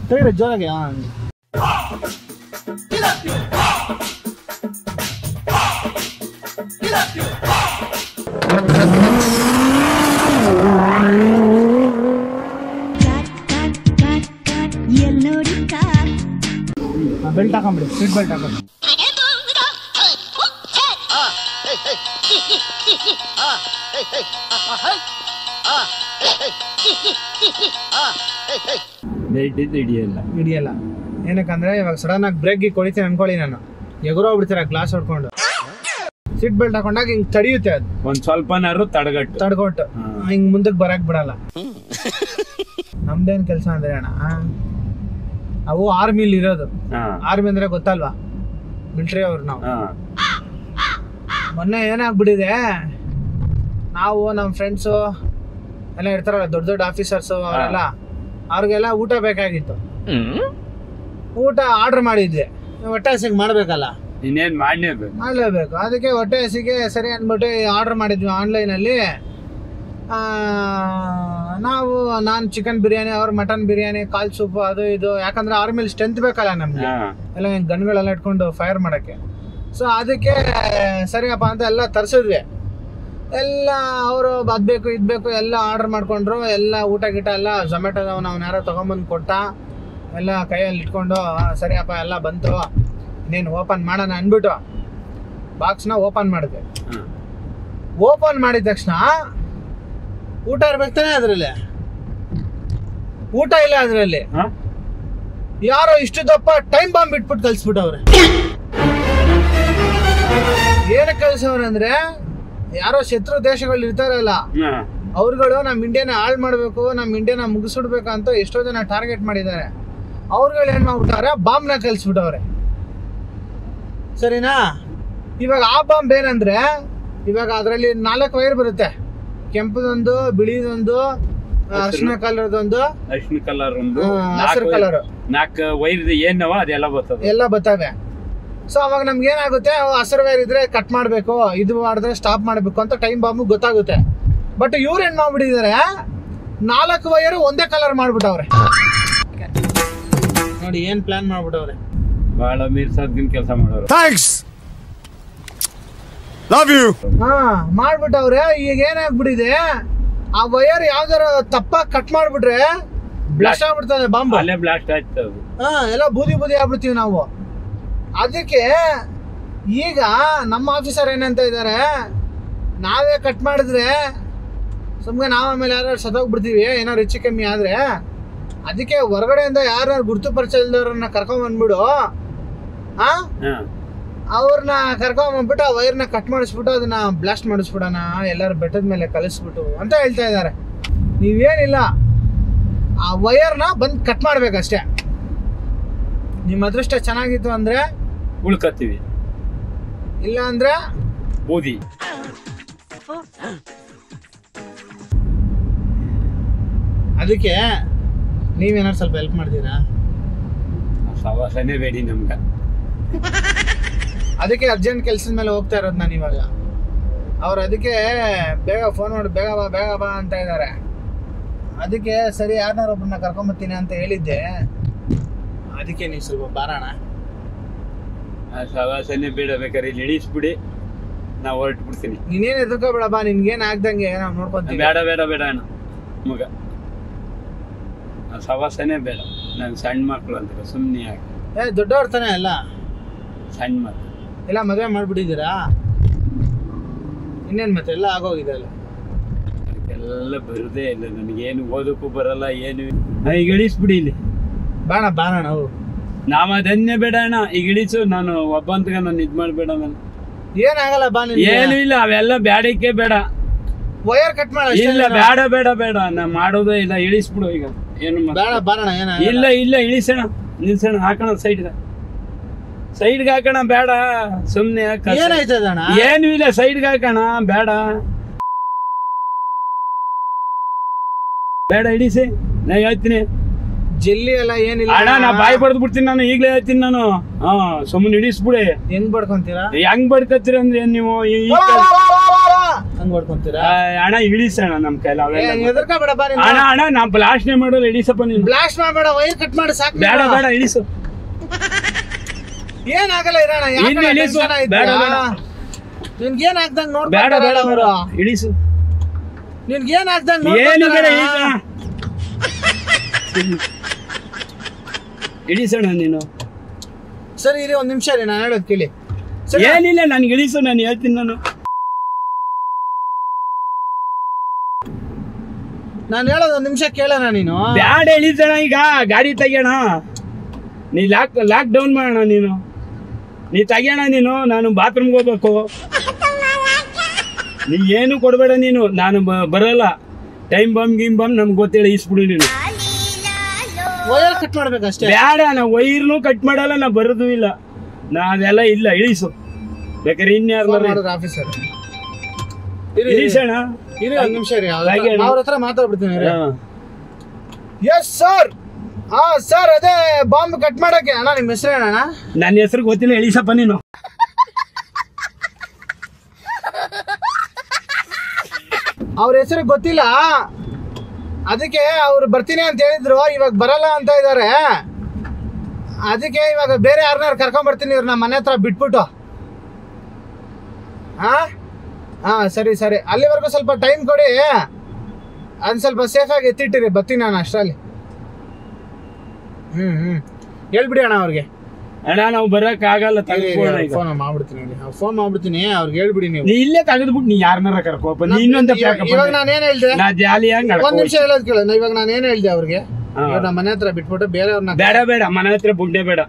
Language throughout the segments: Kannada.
ತೆಗೀರಿ ಜೋರಾಗಿ ಹಾ. ಕಾಟ್ ಕಾಟ್ ಕಾಟ್ ಕಾಟ್ ಎಲ್ ನೋಡಿ ಕಾಟ್ ಆ, ಬೆಲ್ಟ್ ಹಾಕೊಂಬಿಡಿ ಸೀಟ್ ಬೆಲ್ಟ್ ಹಾಕೊಂಬಿಡಿ ಬೆಲ್ಟ್ ಇದ್ದು ಹಿಡಿಯಲ್ಲ ಹಿಡಿಯಲ್ಲ ಏನಕ್ಕಂದ್ರೆ ಇವಾಗ ಸಡನ್ ಆಗಿ ಬ್ರೇಕ್ ಕೊಡಿತೀನಿ ಅನ್ಕೊಳ್ಳಿ ನಾನು ಎಗರೋಗ್ಬಿಡ್ತೀರ ಗ್ಲಾಸ್ ಹೊಡ್ಕೊಂಡು ಸೀಟ್ ಬೆಲ್ಟ್ ಹಾಕೊಂಡಾಗ ಹಿಂಗ್ ತಡಿಯುತ್ತೆ ಅದು ಒಂದ್ ಸ್ವಲ್ಪನಾರು ತಡಗಟ್ಟು ತಡ್ಕೊಟ್ಟು ಹಾ. ಹಿಂಗ್ ಮುಂದಕ್ಕೆ ಬರಕ್ ಬಿಡಲ್ಲ ನಮ್ದೇನ್ ಕೆಲಸ ಅಂದ್ರೆ ಅಣ್ಣ ಅವು ಆರ್ಮಿಲಿ ಇರೋದು ಹಾ ಆರ್ಮಿ ಅಂದ್ರೆ ಗೊತ್ತಲ್ವಾ ಮಿಲ್ಟ್ರಿ ಅವ್ರು ನಾವು ಹಾ ಮೊನ್ನೆ ಏನಾಗ್ಬಿಟ್ಟಿದೆ ನಾವು ನಮ್ಮ ಫ್ರೆಂಡ್ಸು ಎಲ್ಲ ಇರ್ತಾರಲ್ಲ ದೊಡ್ಡ ದೊಡ್ಡ ಆಫೀಸರ್ಸು ಅವರೆಲ್ಲ ಅವ್ರಿಗೆಲ್ಲ ಊಟ ಬೇಕಾಗಿತ್ತು ಊಟ ಆರ್ಡರ್ ಮಾಡಿದ್ವಿ ಹೊಟ್ಟೆ ಹಸಿಗೆ ಮಾಡಬೇಕಲ್ಲ ಇನ್ನೇನ್ ಮಾಡ್ಲೇಬೇಕು ಮಾಡಲೇಬೇಕು ಅದಕ್ಕೆ ಹೊಟ್ಟೆ ಹಸಿಗೆ ಸರಿ ಅಂದ್ಬಿಟ್ಟು ಆರ್ಡರ್ ಮಾಡಿದ್ವಿ ಆನ್ಲೈನಲ್ಲಿ ನಾವು ನಾನು ಚಿಕನ್ ಬಿರಿಯಾನಿ ಅವ್ರು ಮಟನ್ ಬಿರಿಯಾನಿ ಕಾಲ್ ಸೂಪು ಅದು ಇದು ಯಾಕಂದ್ರೆ ಅವ್ರ ಮೇಲೆ ಸ್ಟ್ರೆಂತ್ ಬೇಕಲ್ಲ ನಮಗೆ ಹಾ ಎಲ್ಲ ಹಿಂಗ್ ಗನ್ಗಳೆಲ್ಲ ಇಟ್ಕೊಂಡು ಫೈರ್ ಮಾಡೋಕ್ಕೆ ಸೊ ಅದಕ್ಕೆ ಸರಿಯಪ್ಪ ಅಂತ ಎಲ್ಲ ತರಿಸಿದ್ವಿ ಎಲ್ಲ ಅವರು ಅದು ಬೇಕು ಇದು ಬೇಕು ಎಲ್ಲ ಆರ್ಡರ್ ಮಾಡ್ಕೊಂಡ್ರು ಎಲ್ಲ ಊಟ ಗೀಟ ಎಲ್ಲ ಝೊಮ್ಯಾಟೋದವನು ಅವ್ನು ಯಾರೋ ತೊಗೊಂಬಂದು ಕೊಟ್ಟ ಎಲ್ಲ ಕೈಯಲ್ಲಿ ಇಟ್ಕೊಂಡು ಆ, ಸರಿಯಪ್ಪ ಎಲ್ಲ ಬಂತು ಇನ್ನೇನು ಓಪನ್ ಮಾಡೋಣ ಅಂದ್ಬಿಟ್ಟು ಬಾಕ್ಸ್ನ ಓಪನ್ ಮಾಡಿದ್ವಿ ಹಾ. ಓಪನ್ ಮಾಡಿದ ತಕ್ಷಣ ಊಟ ಇರ್ಬೇಕು ತಾನೇ ಅದರಲ್ಲಿ ಊಟ ಇಲ್ಲ ಅದರಲ್ಲಿ ಹಾ? ಯಾರೋ ಇಷ್ಟು ದಪ್ಪ ಟೈಮ್ ಬಾಂಬ್ ಬಿಟ್ಬಿಟ್ಟು ಕಳ್ಸ್ಬಿಟ್ಟವ್ರೆ ಏನಕ್ಕೆ ಕಳ್ಸವ್ರೆ ಅಂದ್ರೆ ಯಾರೋ ಶತ್ರು ದೇಶಗಳು ಇರ್ತಾರಲ್ಲ ಹಾ. ಅವ್ರುಗಳು ನಮ್ಮ ಇಂಡಿಯಾನ ಹಾಳು ಮಾಡಬೇಕು ನಮ್ಮ ಇಂಡಿಯಾನ ಮುಗಿಸ್ಬಿಡ್ಬೇಕು ಅಂತ ಎಷ್ಟೋ ಜನ ಟಾರ್ಗೆಟ್ ಮಾಡಿದ್ದಾರೆ ಅವ್ರುಗಳು ಏನು ಮಾಡ್ಬಿಟ್ಟವ್ರೆ ಬಾಂಬ್ನ ಕಳಿಸ್ಬಿಟ್ಟವ್ರೆ ಸರಿನಾ ಇವಾಗ ಆ ಬಾಂಬ್ ಏನಂದ್ರೆ ಇವಾಗ ಅದರಲ್ಲಿ ನಾಲ್ಕು ವೈರ್ ಬರುತ್ತೆ ಕೆಂಪದೊಂದು ಬಿಳಿದೊಂದು ಅರ್ಶಿನ ಕಲರ್ದೊಂದು ಅರ್ಶಿನ ಕಲರ್ ಒಂದು ಆ, ಹಸಿರು ನಾಲ್ಕು ಕಲರ್ ನಾಲ್ಕು ವೈರ್ ಏನವ ಅದೆಲ್ಲ ಬರ್ತದೆ ಎಲ್ಲ ಬರ್ತವೆ ಸೊ ಅವಾಗ ನಮ್ಗೆ ಏನಾಗುತ್ತೆ ಅವು ಹಸಿರು ವೈರ್ ಇದ್ರೆ ಕಟ್ ಮಾಡಬೇಕು ಇದು ಮಾಡಿದ್ರೆ ಸ್ಟಾಪ್ ಮಾಡಬೇಕು ಅಂತ ಟೈಮ್ ಬಾಂಬ್ ಗೊತ್ತಾಗುತ್ತೆ ಬಟ್ ಇವ್ರು ಏನ್ ಮಾಡ್ಬಿಟ್ಟಿದ್ದಾರೆ ನಾಲ್ಕು ವೈರ್ ಒಂದೇ ಕಲರ್ ಮಾಡ್ಬಿಟ್ಟವ್ರೆ ನೋಡಿ ಏನ್ ಪ್ಲಾನ್ ಮಾಡ್ಬಿಟ್ಟವ್ರೆ ಬಹಳ ಮೀರ್ಸೋದ್ಗಿನ್ ಕೆಲಸ ಮಾಡೋರು ಥ್ಯಾಂಕ್ಸ್ ಲವ್ ಯು ಹಾ ಮಾಡ್ಬಿಟ್ಟವ್ರೆ ಈಗ ಏನಾಗ್ಬಿಟ್ಟಿದೆ ಆ ವೈರ್ ಯಾವ್ದಾರ ತಪ್ಪಾಗಿ ಕಟ್ ಮಾಡ್ಬಿಟ್ರೆ ಬ್ಲಾಸ್ಟ್ ಆಗ್ಬಿಡ್ತದೆ ಬಾಂಬ್ ಅಲ್ಲೇ ಬ್ಲಾಸ್ಟ್ ಆಯ್ತು ಅದು ಹಾ ಎಲ್ಲ ಬೂದಿ ಬೂದಿ ಆಗ್ಬಿಡ್ತೀವಿ ನಾವು ಅದಕ್ಕೆ ಈಗ ನಮ್ಮ ಆಫೀಸರ್ ಏನಂತ ಇದ್ದಾರೆ ನಾವೇ ಕಟ್ ಮಾಡಿದ್ರೆ ಸುಮ್ಮನೆ ನಾವು ಆಮೇಲೆ ಯಾರು ಸತ್ತೋಗ್ಬಿಡ್ತೀವಿ ಏನಾರು ಹೆಚ್ಚು ಕಮ್ಮಿ ಆದರೆ ಅದಕ್ಕೆ ಹೊರಗಡೆಯಿಂದ ಯಾರು ಗುರುತು ಪರಿಚಯ ಇಲ್ದವ್ರನ್ನ ಕರ್ಕೊಂಬಂದ್ಬಿಡು ಆ ಹಾ ಅವ್ರನ್ನ ಕರ್ಕೊಂಬಂದ್ಬಿಟ್ಟು ಆ ವೈರ್ನ ಕಟ್ ಮಾಡಿಸ್ಬಿಟ್ಟು ಅದನ್ನ ಬ್ಲಾಸ್ಟ್ ಮಾಡಿಸ್ಬಿಡೋಣ ಎಲ್ಲರೂ ಬೆಟ್ಟದ ಮೇಲೆ ಕಲಿಸ್ಬಿಟ್ಟು ಅಂತ ಹೇಳ್ತಾ ಇದ್ದಾರೆ ನೀವೇನಿಲ್ಲ ಆ ವೈರ್ನ ಬಂದು ಕಟ್ ಮಾಡ್ಬೇಕಷ್ಟೇ ನಿಮ್ಮ ಅದೃಷ್ಟ ಚೆನ್ನಾಗಿತ್ತು ಅಂದರೆ ಉಳ್ಕತ್ತೀವಿ ಇಲ್ಲ ಅಂದರೆ ಬೂದಿ ಅದಕ್ಕೆ ನೀವೇನಾದ್ರು ಸ್ವಲ್ಪ ಹೆಲ್ಪ್ ಮಾಡ್ತೀರಾ ಸವಾಸನೆ ಬೇಡಿ ನಮ್ಗ ಅದಕ್ಕೆ ಅರ್ಜೆಂಟ್ ಕೆಲಸದ ಮೇಲೆ ಹೋಗ್ತಾ ಇರೋದು ನಾನು ಇವಾಗ ಅವ್ರು ಅದಕ್ಕೆ ಬೇಗ ಫೋನ್ ಮಾಡಿ ಬೇಗ ಬಾ ಬೇಗ ಬಾ ಅಂತ ಇದ್ದಾರೆ ಅದಕ್ಕೆ ಸರಿ ಯಾರನ್ನಾರು ಒಬ್ಬರನ್ನ ಕರ್ಕೊಂಬರ್ತೀನಿ ಅಂತ ಹೇಳಿದ್ದೆ ಅದಕ್ಕೆ ನೀವು ಸ್ವಲ್ಪ ಬಾರೋಣ ಆ ಸವಾಸನೆ ಬೇಡ ಬೇಕಾದ್ರೆ ಇಲ್ಲಿ ಇಳಿಸ್ಬಿಡಿ ನಾವು ಹೊರಟು ಬಿಡ್ತೀನಿ ನೀನೇನು ಎದುರ್ಕೋಬೇಡ ಬಾ ನಿನ್ಗೇನು ಆಗ್ದಂಗೆ ನಾವು ನೋಡ್ಕೊಂತೀವಿ ಬೇಡ ಬೇಡ ಬೇಡ ಅಣ್ಣ ಮಗ ಆ ಸವಾಸನೆ ಬೇಡ ನಾನು ಸಣ್ಣ ಮಕ್ಕಳು ಅಂತಾರೆ ಸುಮ್ಮನೆ ಯಾಕೆ ಏ ದೊಡ್ಡವ್ರ ತಾನೇ ಅಲ್ಲ ಸಣ್ಣ ಮಕ್ಕಳು ಎಲ್ಲ ಮದುವೆ ಮಾಡ್ಬಿಟ್ಟಿದ್ದೀರಾ ಇನ್ನೇನು ಮತ್ತೆ ಎಲ್ಲ ಆಗೋಗಿದೆ ಅಲ್ಲ ಅದಕ್ಕೆಲ್ಲ ಬರುದೇ ಇಲ್ಲ ನನಗೇನು ಓದಕ್ಕೂ ಬರಲ್ಲ ಏನು ಆ, ಈಗ ಇಳಿಸ್ಬಿಡಿ ಇಲ್ಲಿ ಬಾಣ ಬಾಣ ನಾವು ನಾವ್ ಅದನ್ನೇ ಬೇಡ ಅಣ್ಣ ಈಗ ಇಳಿಸು ನಾನು ಒಬ್ಬಂತಗ ನಾನು ಇದ್ ಮಾಡ್ಬೇಡ ನಾನು ಏನಾಗಲ್ಲ ಬಾ ಏನು ಇಲ್ಲ ಅವೆಲ್ಲ ಬ್ಯಾಡಕ್ಕೆ ಬೇಡ ವಯರ್ ಕಟ್ ಮಾಡ ಇಲ್ಲ ಬೇಡ ಬೇಡ ಬೇಡ ನಾ ಮಾಡೋದೇ ಇಲ್ಲ ಇಳಿಸ್ಬಿಡು ಈಗ ಏನು ಮಾಡ್- ಬೇಡ ಬಾರಣ ಏನ ಇಲ್ಲ ಇಲ್ಲ ಇಳಿಸೋಣ ನಿಲ್ಸೋಣ ಹಾಕೋಣ ಸೈಡ್ಗೆ ಸೈಡ್ಗೆ ಹಾಕೋಣ ಬೇಡ ಸುಮ್ನೆ ಯಾಕೆ ಏನಾಯ್ತದಣ್ಣ ಏನು ಇಲ್ಲ ಸೈಡ್ಗೆ ಹಾಕೋಣ ಬೇಡ ಬೇಡ ಇಳಿಸಿ ನಾ ಹೇಳ್ತೀನಿ ಜೆಲ್ಲಿ ಎಲ್ಲ ಏನಿಲ್ಲ ಅಣ್ಣ ನಾ ಬಾಯಿ ಬಡ್ದು ಬಿಡ್ತೀನಿ ನಾನು ಈಗಲೇ ಹೇಳ್ತೀನಿ ನಾನು ಹಾ ಸುಮ್ಮನೆ ಇಳಿಸ್ಬಿಡಿ ಹೆಂಗ್ ಬಡ್ಕೊಂತೀರಾ ಹೆಂಗ್ ಬಡ್ಕತ್ತೀರ ಅಂದ್ರೆ ಏನ್ ನೀವು ಈ- ಈ ವಾ, ಕೆಲ್- ವಾ, ವಾ, ವಾ, ವಾ, ವಾ. ಹಂಗ್ ಹೊಡ್ಕೊಂತೀರಾ ಆ, ಅಣ್ಣ ಇಳಿಸೋಣ ನಮ್ ಕೈಲಿ ಅವೆಲ್ಲ ಎದರ್ಕೋಬೇಡ ಬಾ ಅಣ್ಣ ಅಣ್ಣ ನಾ ಬ್ಲಾಸ್ಟ್ನೇ ಮಾಡೋಲ್ಲ ಇಳಿಸಪ್ಪ ನೀನು ಬ್ಲಾಸ್ಟ್ ಮಾಡಬೇಡ ವೈರ್ ಕಟ್ ಮಾಡಿ ಸಾಕು ಬೇಡ ಬೇಡ ಇಳಿಸು ಏನಾಗಲ್ಲ ಇರೋಣ ಇನ್ನು ಇಳಿಸು. ಬೇಡ, ಬೇಡ. ನಿನ್ಗೇನ್ ಆಗ್ದಂಗ್ ಬೇಡ ಬೇಡ ನೋಡ್ಬೇಡ ಬೇಡ ಅವರು ಇಳಿಸು ನಿನ್ಗೇನ್ ಆಗ್ದಂಗ್ ಏನು ಬೇಡ ನೋಡ್ಕೊಂತಾರಣ್ಣ. ಇಳಿಸು. ಇಳಿಸೋಣ ನೀನು ಸರಿ ಇರಿ ಒಂದ್ ನಿಮಿಷ ರೀ ನಾನು ಹೇಳೋದ್ ಕೇಳಿ ಸರಿ ಏನಿಲ್ಲ ನನ್ಗೆ ಇಳಿಸು ನಾನು ಹೇಳ್ತೀನಿ ನಾನು ನಾನು ಹೇಳೋದ್ ಒಂದ್ ನಿಮಿಷ ಕೇಳೋಣ ನೀನು ಬ್ಯಾಡ ಇಳಿಸೋಣ ಈಗ ಗಾಡಿ ತೆಗಿಯೋಣ ನೀ ಲಾಕ್ ಲಾಕ್ ಡೌನ್ ಮಾಡೋಣ ನೀನು ನೀ ತೆಗಿಯೋಣ ನೀನು ನಾನು ಬಾತ್ರೂಮ್ಗೆ ಹೋಗ್ಬೇಕು ನೀ ಏನು ಕೊಡಬೇಡ ನೀನು ನಾನು ಬ- ಬರಲ್ಲ ಟೈಮ್ ಬಾಂಬ್ ಗಿಮ್ ಬಾಂಬ್ ನಮ್ಗೆ ಗೊತ್ತಿಲ್ಲ ಇಸ್ಬಿಡು ನೀನು ವೈರ್ ಕಟ್ ಮಾಡ್ಬೇಕಷ್ಟೇ ಬೇಡ ನಾ ವೈರ್ನು ಕಟ್ ಮಾಡಲ್ಲ ನಾ ಬರೋದು ಇಲ್ಲ ನಾ ಅದೆಲ್ಲ ಇಲ್ಲ ಇಳಿಸು ಬೇಕಾದ್ರೆ ಇನ್ಯಾರು ಮಾಡಿದ್ರೆ ಆಫೀಸರ್ ಇರಿ ಇಳಿಸೋಣ ಇರಿ ಒಂದ್ ನಿಮಿಷ ರೀ ಹಾಗೆ ಹೇಳು. ಅವ್ರ ಹತ್ರ ಮಾತಾಡ್ಬಿಡ್ತೀನಿ ಹಾ. ಎಸ್ ಸರ್ ಹಾ ಸರ್ ಅದೇ ಬಾಂಬ್ ಕಟ್ ಮಾಡಕ್ಕೆ ಅಣ್ಣ ನಿಮ್ಮ ಹೆಸರು ಅಣ್ಣ ನನ್ನ ಹೆಸರು ಗೊತ್ತಿಲ್ಲ ಇಳಿಸಪ್ಪ ನೀನು ಅವ್ರ ಹೆಸರು ಗೊತ್ತಿಲ್ಲ ಅದಕ್ಕೆ ಅವ್ರು ಬರ್ತೀನಿ ಅಂತ ಹೇಳಿದ್ರು ಇವಾಗ ಬರಲ್ಲ ಅಂತ ಇದ್ದಾರೆ ಅದಕ್ಕೆ ಇವಾಗ ಬೇರೆ ಯಾರನ್ನಾರು ಕರ್ಕೊಂಡ್ ಬರ್ತೀನಿ ಇವ್ರನ್ನ ಮನೆ ಹತ್ರ ಬಿಟ್ಬಿಟ್ಟು ಹಾ ಹಾ ಸರಿ ಸರಿ ಅಲ್ಲಿವರೆಗೂ ಸ್ವಲ್ಪ ಟೈಮ್ ಕೊಡಿ ಅದನ್ನ ಸ್ವಲ್ಪ ಸೇಫಾಗಿ ಎತ್ತಿಟ್ಟಿರಿ ಬರ್ತೀನಿ ನಾನು ಅಷ್ಟರಲ್ಲಿ ಹ್ಮ್ ಹ್ಮ್ ಹೇಳ್ಬಿಡಿ ಅಣ್ಣ ಅವ್ರಿಗೆ ಅಣ್ಣ ನಾವು ಬರಕ್ ಆಗಲ್ಲ ತಗೋಣ ಈಗ ಫೋನ್ ಮಾಡ್ಬಿಡ್ತೀನಿ ಫೋನ್ ಮಾಡ್ಬಿಡ್ತೀನಿ ಅವ್ರಿಗೆ ಹೇಳ್ಬಿಡಿ ನೀವು ನೀ ಇಲ್ಲೇ ತೆಗೆದ್ಬಿಟ್ಟು ನೀ ಯಾರನ್ನಾರ ಕರ್ಕೋಪ ನೀ ಇನ್ನೊಂದ ಇವಾಗ- ಇವಾಗ ನಾನು ಏನ್ ಹೇಳ್ದೆ ನಾ ಜಾಲಿಯಾಗಿ ಒಂದ್ ನಿಮಿಷ ಹೇಳೋದ್ ಕೇಳ ಇವಾಗ ನಾನು ಏನ್ ಹೇಳ್ದೆ ಅವ್ರಿಗೆ ಹಾ. ಇವಾಗ ನಮ್ಮ ಮನೆ ಹತ್ರ ಬಿಟ್ಬಿಟ್ಟು ಬೇರೆಯವ್ರನ್ನ ಬೇಡ ಬೇಡ ಮನೆ ಹತ್ರ ಬುಡ್ಡೆ ಬೇಡ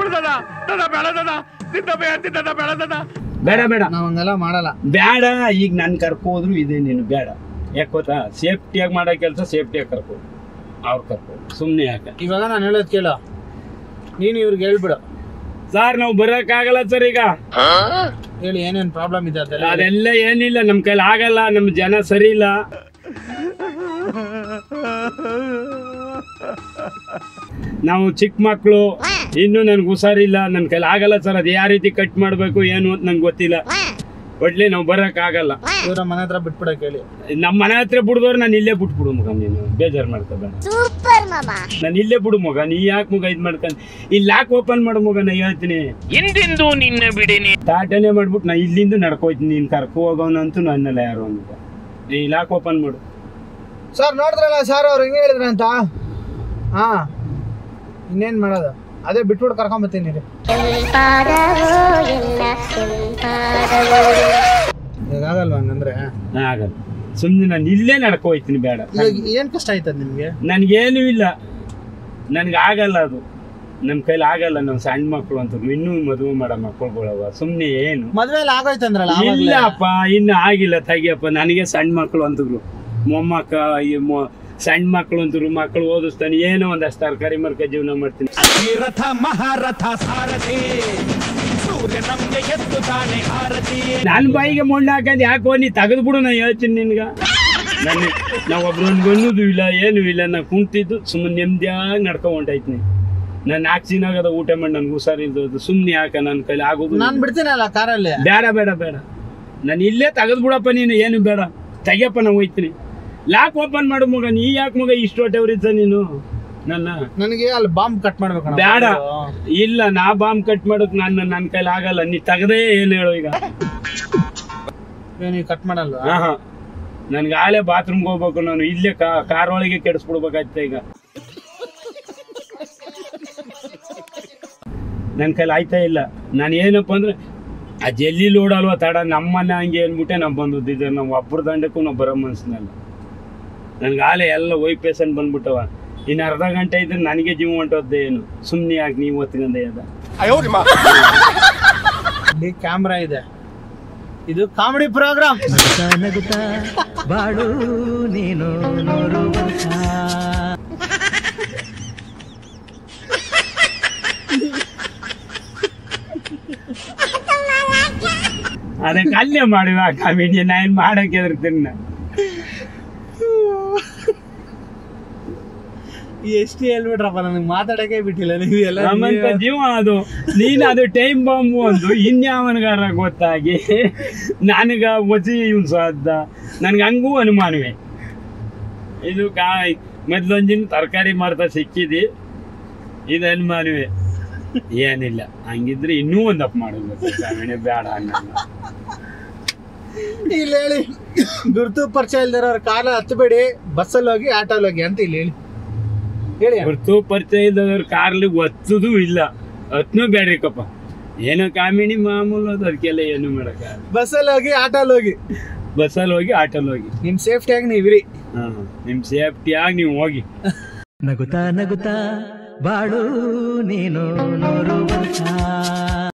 ಬೇಡ ಬೇಡ ನಾವ್ ಹಂಗೆಲ್ಲ ಮಾಡಲ್ಲ ಬೇಡ ಈಗ ನನ್ ಕರ್ಕೊ ಹೋದ್ರು ಇದೆ ನೀನು ಬೇಡ ಯಾಕೆ ಗೊತ್ತಾ ಸೇಫ್ಟಿಯಾಗಿ ಮಾಡೋ ಕೆಲಸ ಸೇಫ್ಟಿಯಾಗಿ ಕರ್ಕೊ ಅವ್ರು ಕರ್ಕೊ ಸುಮ್ಮನೆ ಯಾಕೆ ಇವಾಗ ನಾನು ಹೇಳೋದ್ ಕೇಳು ನೀನು ಇವ್ರಿಗೆ ಹೇಳ್ಬಿಡು ಸರ್ ನಾವು ಬರಕ್ ಆಗಲ್ಲ ಸರ್ ಈಗ ಹೇಳಿ ಏನೇನ್ ಪ್ರಾಬ್ಲಮ್ ಇದೆ ಅದೆಲ್ಲ ಹೇಳಿ. ಅದೆಲ್ಲ ಏನಿಲ್ಲ ನಮ್ ಕೈಲಿ ಆಗಲ್ಲ ನಮ್ ಜನ ಸರಿ ಇಲ್ಲ ನಾವು ಚಿಕ್ಕ ಮಕ್ಕಳು ಇನ್ನು ನನ್ಗೆ ಹುಷಾರಿಲ್ಲ ನನ್ನ ಕೈಲಿ ಆಗಲ್ಲ ಸರ್ ಅದು ಯಾವ ರೀತಿ ಕಟ್ ಮಾಡಬೇಕು ಏನು ಅಂತ ನಂಗೆ ಗೊತ್ತಿಲ್ಲ ಒಟ್ಲಿ ನಾವು ಬರಕ್ ಆಗಲ್ಲ ಇವ್ರ ಮನೆ ಹತ್ರ ಬಿಟ್ಬಿಡಕ್ ಹೇಳಿ ನಮ್ಮ ಮನೆ ಹತ್ರ ಬಿಡ್ದವ್ರು ನಾನು ಇಲ್ಲೇ ಬಿಟ್ಬಿಡು ಮಗ ನೀನು ಬೇಜಾರು ಮಾಡ್ಕೋಬೇಡ ಸೂಪರ್ ಮಾಮ ನಾನು ಇಲ್ಲೇ ಬಿಡು ಮಗ ನೀ ಯಾಕೆ ಮಗ ಇದು ಮಾಡ್ಕೊಂಡು ಇಲ್ಲಿ ಲಾಕ್ ಓಪನ್ ಮಾಡು ಮಗ ನಾ ಹೇಳ್ತೀನಿ ಎಂದೆಂದೂ ನಿನ್ನ ಬಿಡೆನೆ ತಾಟನೆ ಮಾಡ್ಬಿಟ್ಟು ನಾ ಇಲ್ಲಿಂದ ನಡ್ಕೋಯ್ತೀನಿ ನೀನು ಕರ್ಕೊ ಹೋಗೋನಂತೂ ನನ್ನಲ್ಲ ಯಾರು ಅಂತ ನೀ ಲಾಕ್ ಓಪನ್ ಮಾಡು ಸರ್ ನೋಡಿದ್ರಲ್ಲ ಸರ್ ಅವ್ರು ಹೆಂಗೆ ಹೇಳಿದ್ರಂತ ಹಾ ಇನ್ನೇನ್ ಮಾಡೋದು ಅದೇ ಬಿಟ್ಬಿಟ್ಟು ಕರ್ಕೊಂಡ್ ಬರ್ತೀನಿ ರೀ ಈಗ ಆಗಲ್ವಾ ಹಂಗಂದ್ರೆ ನಾ ಆಗಲ್ಲ ಸುಮ್ಮನೆ ನಾನು ಇಲ್ಲೇ ನಡ್ಕೋಯ್ತೀನಿ ಬೇಡ ಇವಾಗ ಏನ್ ಕಷ್ಟ ಆಯ್ತದ ನಿಮ್ಗೆ ನನಗೇನು ಇಲ್ಲ ನನಗೆ ಆಗಲ್ಲ ಅದು ನಮ್ಮ ಕೈಲಿ ಆಗಲ್ಲ ನಾವು ಸಣ್ಣ ಮಕ್ಕಳು ಅಂತ ಇನ್ನೂ ಮದುವೆ ಮಾಡೋ ಮಕ್ಕಳುಗಳವ ಸುಮ್ಮನೆ ಏನು ಮದ್ವೆ ಎಲ್ಲ ಆಗೋಯ್ತಂದ್ರಲ್ಲ ಆವಾಗ್ಲೇ. ಇಲ್ಲಪ್ಪ ಇನ್ನು ಆಗಿಲ್ಲ ತೆಗಿಯಪ್ಪ ನನಗೆ ಸಣ್ಣ ಮಕ್ಕಳು ಅಂತಿದ್ರು ಮೊಮ್ಮಕ್ಕ ಈ ಮೊ ಸಣ್ಣ ಮಕ್ಕಳು ಅಂತಿದ್ರು ಮಕ್ಕಳು ಓದಿಸ್ತಾನೆ ಏನೋ ಒಂದಷ್ಟು ತರಕಾರಿ ಮರ್ಕ ಜೀವನ ಮಾಡ್ತೀನಿ ರಥ ಮಹಾರಥ ಸಾರಥಿ ಸೂರ್ಯ ನಮ್ಗೆ ಎತ್ತು ತಾನೆ ಆರತಿ ನನ್ನ ಬಾಯಿಗೆ ಮಣ್ಣು ಹಾಕಂದು ಯಾಕೋ ನೀ ತೆಗೆದ್ಬಿಡು ನಾ ಹೇಳ್ತೀನಿ ನಿನ್ಗ ನನ್ನ ನಾವು ಒಬ್ರು ಅನ್ನೋದು ಇಲ್ಲ ಏನೂ ಇಲ್ಲ ನಾ ಕುಂತಿದ್ದು ಸುಮ್ಮನೆ ನೆಮ್ಮದಿಯಾಗಿ ನಡ್ಕೊಂಡು ಹೊಂಟೈತೀನಿ ನಾನು ನಾಲ್ಕು ದಿನ ಆಗದ ಊಟ ಮಾಡಿ ನನ್ಗೆ ಹುಷಾರಿದ್ದು ಸುಮ್ಮನೆ ಯಾಕ ನನ್ನ ಕೈಲಿ ಆಗೋದು ನಾನ್ ಬಿಡ್ತೀನಲ್ಲ ಕಾರಲ್ಲಿ ಬೇಡ ಬೇಡ ಬೇಡ ನಾನು ಇಲ್ಲೇ ತೆಗೆದ್ಬಿಡಪ್ಪ ನೀನು ಏನು ಬೇಡ ತೆಗಿಯಪ್ಪ ನಾವು ಹೋಯ್ತೀನಿ ಲಾಕ್ ಓಪನ್ ಮಾಡು ಮಗ ನೀ ಯಾಕೆ ಮಗ ಇಷ್ಟು ಹೊಟ್ಟೆವ್ರಿದ್ದ ನೀನು ನನ್ನ ನನಗೆ ಅಲ್ಲಿ ಬಾಂಬ್ ಕಟ್ ಮಾಡ್ಬೇಕು ಬೇಡ ಇಲ್ಲ ನಾ ಬಾಂಬ್ ಕಟ್ ಮಾಡೋಕ್ ನಾನು ನನ್ನ ಕೈಲಿ ಆಗಲ್ಲ ನೀ ತೆಗದೇ ಏನು ಹೇಳು ಈಗ ನೀವು ಕಟ್ ಮಾಡಲ್ವಾ ಹಾ ಹಾ ನನ್ಗೆ ಆಲೇ ಬಾತ್ರೂಮ್ಗೆ ಹೋಗ್ಬೇಕು ನಾನು ಇಲ್ಲೇ ಕಾ ಕಾರ್ ಒಳಗೆ ಕೆಡಿಸ್ಬಿಡ್ಬೇಕಾಯ್ತ ಈಗ ನನ್ನ ಕೈಲಿ ಆಯ್ತಾ ಇಲ್ಲ ನಾನು ಏನಪ್ಪ ಅಂದ್ರೆ ಆ ಜಲ್ಲಿ ಲೋಡ್ ಅಲ್ವಾ ತಡ ನಮ್ಮನ್ನ ಹಂಗೆ ಅಂದ್ಬಿಟ್ಟೆ ನಾವು ಬಂದಿದ್ದೆ ನಾವು ಒಬ್ಬರ ದಂಡಕ್ಕೂ ನಾವು ಬರೋ ಮನ್ಸಿನಲ್ಲ ನನ್ಗೆ ಆಲೆ ಎಲ್ಲ ವೈ ಪೇಷಂಟ್ ಬಂದ್ಬಿಟ್ಟವ ಇನ್ನು ಅರ್ಧ ಗಂಟೆ ಇದ್ರೆ ನನಗೆ ಜೀವ ಹೊಂಟೋದ್ದೆ ಏನು ಸುಮ್ಮನೆ ಯಾಕೆ ನೀವು ಒತ್ಕೊಂಡೆ ಅದ ಇಲ್ಲಿ ಕ್ಯಾಮ್ರಾ ಇದೆ ಇದು ಕಾಮಿಡಿ ಪ್ರೋಗ್ರಾಮ್ ಬಾಳು ನೀನು ಅದಕ್ಕೆ ಅಲ್ಲೇ ಮಾಡಿವ ಕಾಮಿಡಿ ನಾ ಏನು ಮಾಡಕ್ಕೆ ಎದುರ್ತೀನಿ ನಾ ಎಷ್ಟು ಹೇಳ್ಬಿಟ್ರಪ್ಪ ನನಗೆ ಮಾತಾಡಕ್ಕೆ ಬಿಟ್ಟಿಲ್ಲ ನೀವು ಎಲ್ಲ ನಮ್ಮಂತ ಜೀವ ಅದು ನೀನು ಅದು ಟೈಮ್ ಬಾಂಬು ಒಂದು ಇನ್ಯಾವನಿಗಾರ ಗೊತ್ತಾಗಿ ನನಗ ಒಸಿ ಇವ್ನು ಸಾಧ್ಯ ನನಗೆ ಹಂಗೂ ಅನುಮಾನವೇ ಇದು ಕಾ ಮೊದ್ಲೊಂದಿನ ತರಕಾರಿ ಮಾರ್ತಾ ಸಿಕ್ಕಿದಿ ಇದು ಅನುಮಾನವೇ ಏನಿಲ್ಲ ಹಂಗಿದ್ರೆ ಇನ್ನೂ ಒಂದಪ್ಪ ಮಾಡಬೇಕು ಕಾಮಿಣಿ ಬೇಡ ಅನ್ನಲ್ಲ ಇಲ್ಲಿ ಹೇಳಿ ಗುರುತು ಪರಿಚಯ ಇಲ್ದಿರೋರು ಕಾಲ ಹತ್ತಬೇಡಿ ಬಸ್ಸಲ್ಲಿ ಹೋಗಿ ಆಟೋಲ್ಲಿ ಹೋಗಿ ಅಂತ ಇಲ್ಲಿ ಹೇಳಿ ಹೇಳಿ ಗುರ್ತು ಪರಿಚಯ ಇದ್ದವ್ರ ಕಾರ್ಲಿ ಒತ್ತದು ಇಲ್ಲ ಹತ್ನೂ ಬೇಡ್ರಿಕಪ್ಪ ಏನೋ ಕಾಮಿಣಿ ಮಾಮೂಲು ಅದು ಅದಕ್ಕೆಲ್ಲ ಏನು ಮಾಡಕ್ಕ ಬಸ್ಸಲ್ಲಿ ಹೋಗಿ ಆಟೋಲ್ಲಿ ಹೋಗಿ ಬಸ್ಸಲ್ಲಿ ಹೋಗಿ ಆಟೋಲ್ಲಿ ಹೋಗಿ ನಿಮ್ಮ ಸೇಫ್ಟಿಯಾಗಿ ನೀವಿರಿ ಹಾಂ ನಿಮ್ಮ ಸೇಫ್ಟಿಯಾಗಿ ನೀವು ಹೋಗಿ ನಗುತ್ತಾ ನಗುತ್ತಾ ಬಾಳು ನೀನು ನೂರು ವರ್ಷ